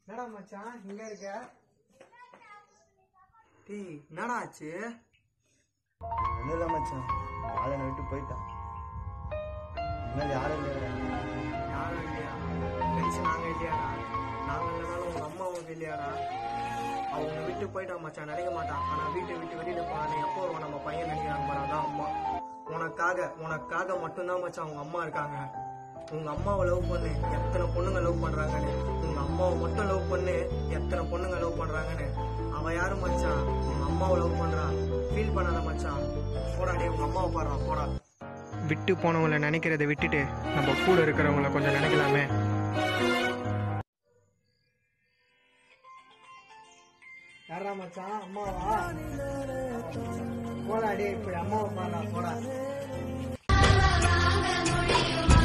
என்னடா மச்சான் இங்க இருக்க டேய் என்னடா ஆச்சு ஒன்றும் இல்லை மச்சான் பாலனை விட்டு போயிட்டான் இனிமேல் யாரும் இல்லை யாரும் இல்லையா ஃப்ரெண்ட்ஸ் நாங்க இல்லையாடா நாங்க இல்லைனாலும் உங்க அம்மா அவங்க இல்லையாடா அவங்க விட்டு போயிட்டான் மச்சான் நினைக்க மாட்டான் ஆனா வீட்டை விட்டு வெளியில போனானே எப்போ வருவான் நம்ம பையன் நினைக்கிறாங்க பாரு அதான் அம்மா உனக்காக உனக்காக மட்டும்தான் மச்சான் அவங்க அம்மா இருக்காங்க உங்க அம்மாவை லவ் பண்ணு எத்தனை பொண்ணுங்க லவ் பண்றாங்கன்னு உங்க அம்மாவை மட்டும் லவ் பண்ணு எத்தனை பொண்ணுங்க லவ் பண்றாங்கன்னு அவ யாரும் மச்சான் உங்க அம்மாவை லவ் பண்றா ஃபீல் பண்ணாத மச்சான் போடா டேய் உங்க அம்மாவை பாடுறா போடா விட்டு போனவங்கள நினைக்கிறத விட்டுட்டு நம்ம கூட இருக்கிறவங்கள கொஞ்சம் நினைக்கலாமே யாரா மச்சான் அம்மாவா போடா டேய் இப்ப அம்மாவை பாடுறா போடா